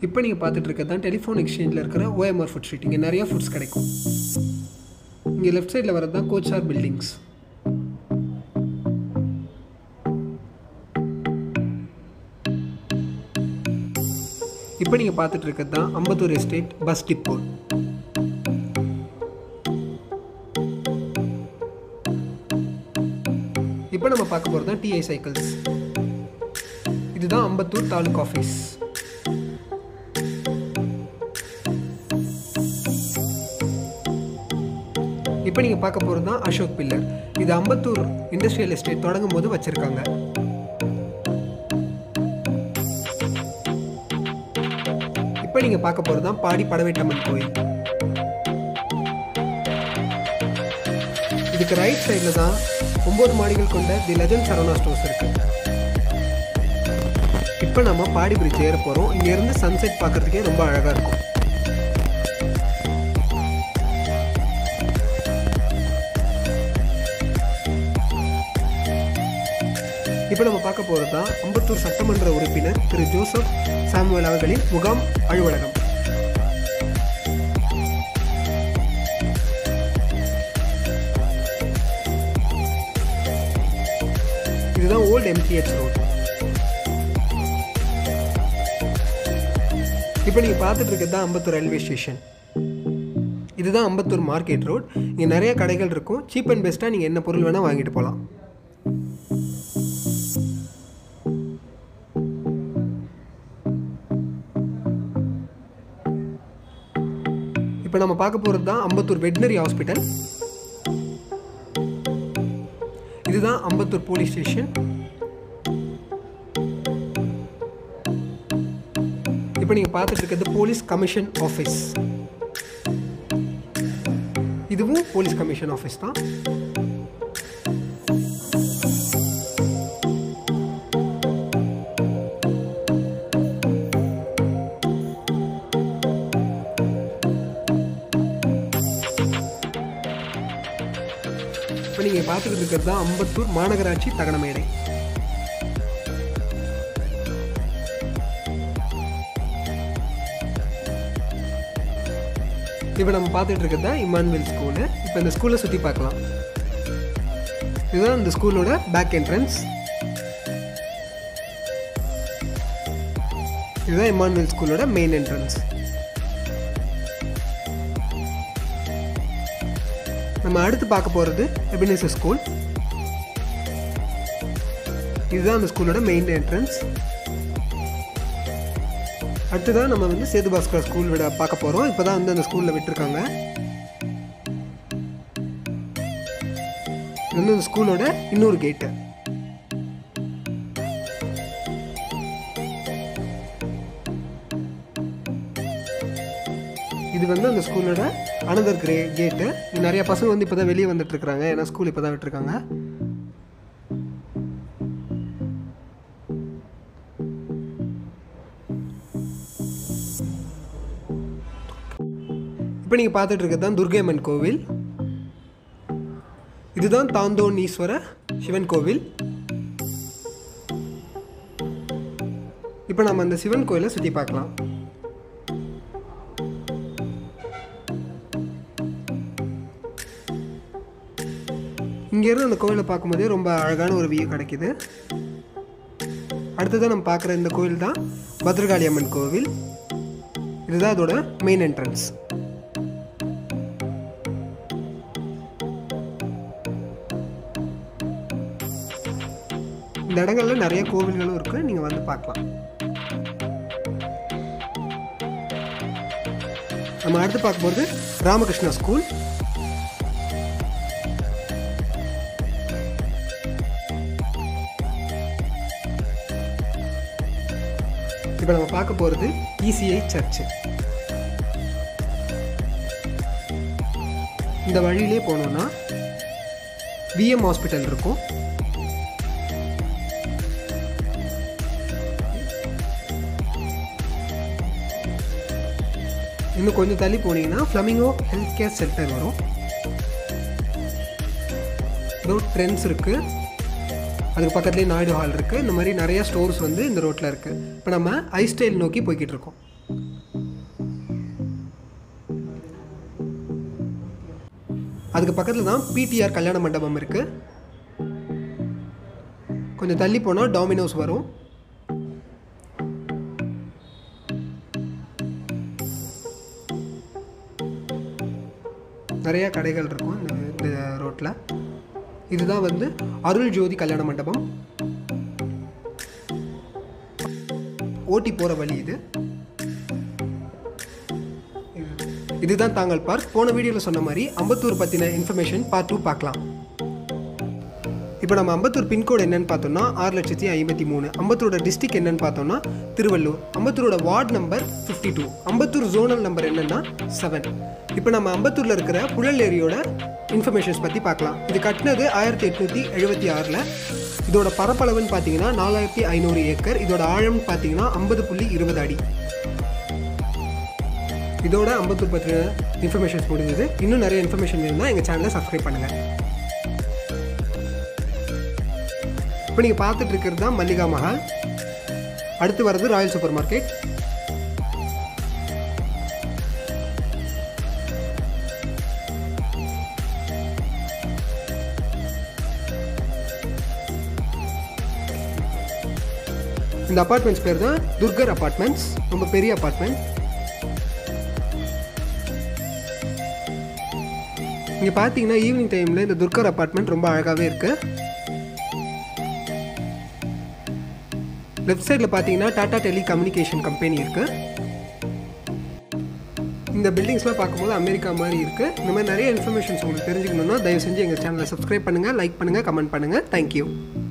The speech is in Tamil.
இப்போ நீங்கள் பார்த்துட்டு இருக்கிறது தான் டெலிஃபோன் எக்ஸ்சேஞ்சில் இருக்கிற ஓஎம்ஆர் ஃபுட் ஸ்ட்ரீட் இங்கே நிறையா ஃபுட்ஸ் கிடைக்கும் இங்கே லெஃப்ட் சைடில் வரது தான் கோச்சார் பில்டிங்ஸ் இப்போ நீங்கள் பார்த்துட்டு இருக்கிறது தான் அம்பத்தூர் எஸ்டேட் பஸ் டிப்போ இப்போ நம்ம பார்க்க போகிறது தான் டிஐ சைக்கிள்ஸ் இதுதான் அம்பத்தூர் தாலுக் ஆஃபீஸ் இப்போ நீங்கள் பார்க்க போகிறது தான் அசோக் பில்லர் இது அம்பத்தூர் இண்டஸ்ட்ரியல் எஸ்டேட் தொடங்கும் போது வச்சுருக்காங்க இப்போ நீங்கள் பார்க்க போகிறது தான் பாடி படவேட்டம்மன் கோயில் இதுக்கு ரைட் சைடில் தான் ஒம்பது மாடிகள் கொண்ட தி லெஜண்ட் சரவணா ஸ்டோர்ஸ் இருக்கு இப்போ நம்ம பாடி பிரிட்ஜ் ஏற போகிறோம் இங்கேருந்து சன்செட் பார்க்குறதுக்கே ரொம்ப அழகாக இருக்கும் இப்போ நம்ம பார்க்க போகிறது தான் அம்பத்தூர் சட்டமன்ற உறுப்பினர் திரு ஜோசப் சாமுவேல் அவர்களின் முகாம் அலுவலகம் இதுதான் ஓல்டு எம்டிஹெச் ரோட் இப்போ நீங்கள் பார்த்துட்டு இருக்கிறது தான் அம்பத்தூர் ரயில்வே ஸ்டேஷன் இதுதான் அம்பத்தூர் மார்க்கெட் ரோட் இங்கே நிறைய கடைகள் இருக்கும் சீப் அண்ட் பெஸ்ட்டாக நீங்கள் என்ன பொருள் வேணால் வாங்கிட்டு போகலாம் இப்போ நம்ம பார்க்க போகிறது தான் அம்பத்தூர் வெட்னரி ஹாஸ்பிட்டல் இதுதான் அம்பத்தூர் போலீஸ் ஸ்டேஷன் இப்போ நீங்கள் பார்த்துட்டு இருக்கிறது போலீஸ் கமிஷன் ஆஃபீஸ் இதுவும் போலீஸ் கமிஷன் ஆஃபீஸ் தான் இப்போ நீங்கள் பார்த்துக்கிட்டு இருக்கிறது தான் அம்பத்தூர் மாநகராட்சி தகனமேடை இப்போ நம்ம பார்த்துட்டு இருக்கிறது தான் இமானுவேல் ஸ்கூலு இப்போ இந்த ஸ்கூலை சுற்றி பார்க்கலாம் இதுதான் இந்த ஸ்கூலோட பேக் என்ட்ரன்ஸ் இதுதான் இமானுவேல் ஸ்கூலோட மெயின் என்ட்ரன்ஸ் நம்ம அடுத்து பார்க்க போகிறது எபினேசர் ஸ்கூல் இதுதான் அந்த ஸ்கூலோட மெயின் என்ட்ரன்ஸ் அடுத்ததான் நம்ம வந்து சேது பாஸ்கர் ஸ்கூல் விட பார்க்க போகிறோம் இப்போ தான் வந்து அந்த ஸ்கூலில் விட்டுருக்காங்க இது வந்து அந்த ஸ்கூலோட இன்னொரு கேட்டு இது வந்து அந்த ஸ்கூலோட அனதர் கிரே கேட்டு நிறைய பசங்க வந்து இப்போ தான் வெளியே வந்துட்டு இருக்காங்க ஏன்னா ஸ்கூல் இப்போ தான் விட்டுருக்காங்க இப்போ நீங்கள் பார்த்துட்டு இருக்கிறது தான் துர்கையம்மன் கோவில் இதுதான் தாந்தோணீஸ்வர சிவன் கோவில் இப்போ நம்ம அந்த சிவன் கோயிலை சுற்றி பார்க்கலாம் இங்கேருந்து அந்த கோயிலை பார்க்கும்போதே ரொம்ப அழகான ஒரு வியூ கிடைக்குது அடுத்ததான் நம்ம பார்க்குற இந்த கோயில் தான் பத்ரகாளி அம்மன் கோவில் இதுதான் அதோட மெயின் என்ட்ரன்ஸ் இந்த இடங்கள்ல நிறைய கோவில்களும் இருக்கு நீங்க வந்து பார்க்கலாம் நம்ம அடுத்து பார்க்க போகிறது ராமகிருஷ்ணா ஸ்கூல் இப்போ நம்ம பார்க்க போகிறது இசிஐ சர்ச்சு இந்த வழியிலே போனோம்னா விஎம் ஹாஸ்பிட்டல் இருக்கும் இன்னும் கொஞ்சம் தள்ளி போனீங்கன்னா ஃப்ளமிங்கோ ஹெல்த் கேர் சென்டர் வரும் இதோ ட்ரெண்ட்ஸ் இருக்குது அதுக்கு பக்கத்துலேயே நாயுடு ஹால் இருக்குது இந்த மாதிரி நிறைய ஸ்டோர்ஸ் வந்து இந்த ரோட்டில் இருக்குது இப்போ நம்ம ஐஸ்டைல் நோக்கி போய்கிட்டு இருக்கோம் அதுக்கு பக்கத்தில் தான் பிடிஆர் கல்யாண மண்டபம் இருக்குது கொஞ்சம் தள்ளி போனால் டாமினோஸ் வரும் நிறையா கடைகள் இருக்கும் இந்த இந்த ரோட்டில் இதுதான் வந்து அருள் ஜோதி கல்யாண மண்டபம் ஓட்டி போகிற வழி இது இது- இதுதான் தாங்கள் பார்க் போன வீடியோவில் சொன்ன மாதிரி அம்பத்தூர் பற்றின இன்ஃபர்மேஷன் பார்ட் டூ பார்க்கலாம் இப்போ நம்ம அம்பத்தூர் பின்கோடு என்னன்னு பார்த்தோம்னா ஆறு லட்சத்தி ஐம்பத்தி மூணு அம்பத்தூரோட டிஸ்ட்ரிக்ட் என்னன்னு பார்த்தோம்னா திருவள்ளூர் அம்பத்தூரோட ward number fifty two Ambattur zonal number என்னன்னா செவன் இப்போ நம்ம அம்பத்தூரில் இருக்கிற புழல் ஏரியோட இன்ஃபர்மேஷன்ஸ் பற்றி பார்க்கலாம் இது கட்டினது ஆயிரத்தி எட்நூற்றி எழுபத்தி ஆறில் இதோட பரப்பளவுன்னு பார்த்தீங்கன்னா நாலாயிரத்தி ஐநூறு ஏக்கர் இதோட ஆழம்னு பார்த்தீங்கன்னா ஐம்பது புள்ளி இருபது அடி இதோட அம்பத்தூர் பற்றின இன்ஃபர்மேஷன்ஸ் முடிஞ்சது இன்னும் நிறைய இன்ஃபர்மேஷன் வேணும்னா எங்கள் சேனலை சப்ஸ்கிரைப் பண்ணுங்கள் இப்போ நீங்கள் பார்த்துட்டு இருக்கிறது தான் மல்லிகா மஹால் அடுத்து வர்றது ராயல் சூப்பர் மார்க்கெட் இந்த அப்பார்ட்மெண்ட்ஸ் பேர் தான் துர்கர் அப்பார்ட்மெண்ட்ஸ் ரொம்ப பெரிய அப்பார்ட்மெண்ட் இங்கே பார்த்தீங்கன்னா ஈவினிங் டைமில் இந்த துர்கர் அப்பார்ட்மெண்ட் ரொம்ப அழகாகவே இருக்குது லெஃப்ட் சைடில் பார்த்தீங்கன்னா டாடா டெலி கம்யூனிகேஷன் கம்பெனி இருக்குது இந்த பில்டிங்ஸ்லாம் பார்க்கும்போது அமெரிக்கா மாதிரி இருக்குது இந்த மாதிரி நிறைய இன்ஃபர்மேஷன்ஸ் உங்களுக்கு தெரிஞ்சுக்கணுன்னா தயவு செஞ்சு எங்கள் சேனலை சப்ஸ்கிரைப் பண்ணுங்கள் லைக் பண்ணுங்கள் கமெண்ட் பண்ணுங்கள் தேங்க்யூ